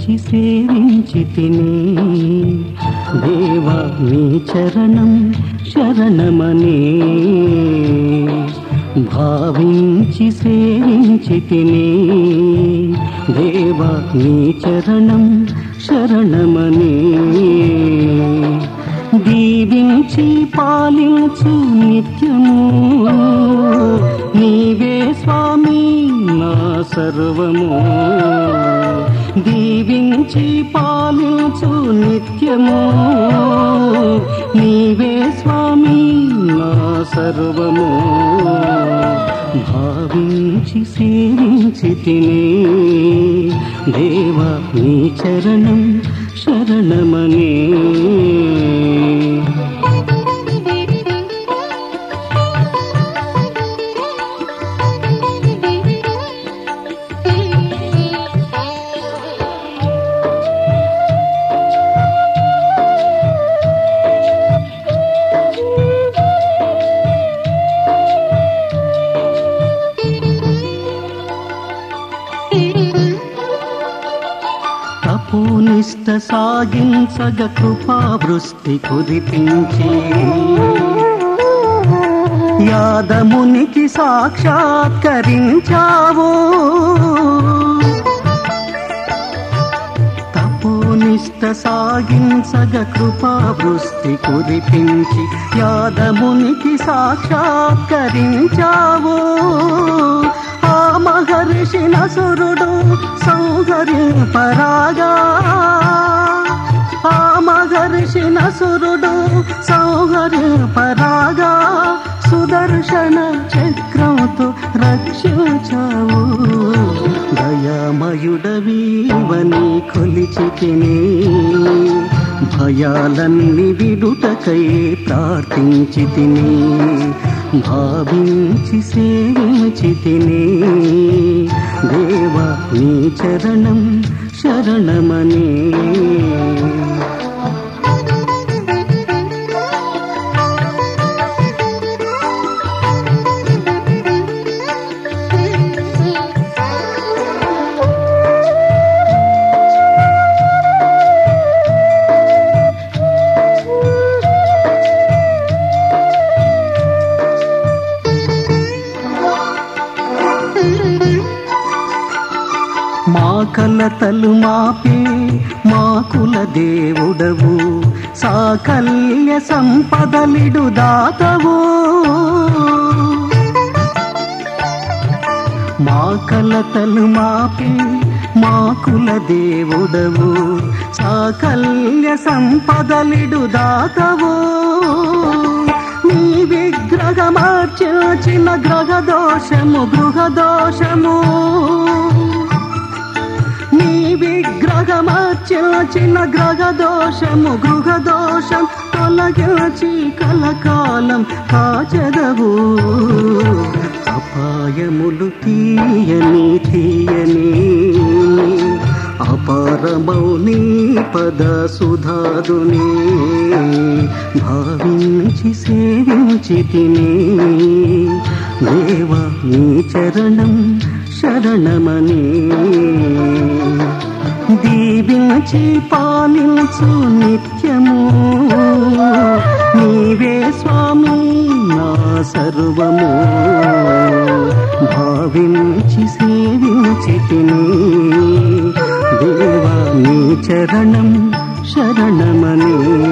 భావించి సేవించి తిని దేవా నీ చరణం శరణమని భావించి సేవించి తిని దేవా నీ చరణం శరణమని దీవించి పాలించు నిత్యము నీవే స్వామి నా సర్వము దీవించి పాలించు నిత్యము నీవే స్వామి నా సర్వము భావించి సేవించి తిని దేవా నీ చరణం శరణమని తపోనిష్ట సాగించగ కృపావృష్టి కురిపించి యాదమునికి సాక్షాత్కరించావు తపోనిష్ట సాగించగ కృపావృష్టి కురిపించి యాదమునికి సాక్షాత్కరించావు ఆ మహర్షి నసురుడు సౌహరింపరాగా ఆ మహర్షి నసురుడు సౌహరింపరాగా సుదర్శన చక్రంతో రక్షించావు దయామయుడవీవని కొలిచి తిని భయాలన్నీ విడుటకై ప్రార్థించి తిని భావించి సేవించి తిని దేవా నీ చరణం శరణమని మా కలతలు మాపే మా కుల దేవుడవు సాకల్య సంపదలిడు దాతవు మా కలతలు మాపే మా కుల దేవుడవు సాకల్య సంపదలిడు దాతవు నీ విగ్రహమార్చిన గ్రహ దోషము గృహ దోషము నీ విగ్రహమార్చిన గ్రహ దోషము గృహ దోషం తొలగించి కలకాలం కాచదవు అపాయములు తీయని తీయని అపారమౌని పద సుధాదుని భావించి సేవించి తిని దేవా నీ చరణం శరణమని దీవించి పాలించు నిత్యము నీవే స్వామి నా సర్వము భావించి సేవించి తిని దేవా నీ చరణం శరణమని